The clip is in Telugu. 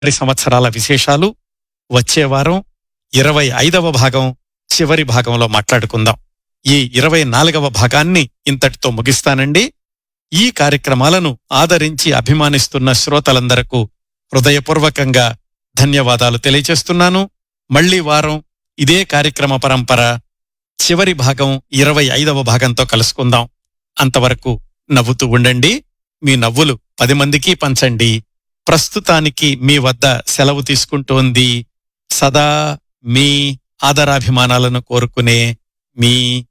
మరి సంవత్సరాల విశేషాలు వచ్చే వారం ఇరవై ఐదవ భాగం చివరి భాగంలో మాట్లాడుకుందాం ఈ ఇరవై నాలుగవ భాగాన్ని ఇంతటితో ముగిస్తానండి ఈ కార్యక్రమాలను ఆదరించి అభిమానిస్తున్న శ్రోతలందరకు హృదయపూర్వకంగా ధన్యవాదాలు తెలియచేస్తున్నాను మళ్లీ వారం ఇదే కార్యక్రమ పరంపర చివరి భాగం ఇరవై ఐదవ భాగంతో కలుసుకుందాం అంతవరకు నవ్వుతూ ఉండండి మీ నవ్వులు పది మందికి పంచండి ప్రస్తుతానికి మీ వద్ద సెలవు తీసుకుంటోంది సదా మీ ఆదరాభిమానాలను కోరుకునే మీ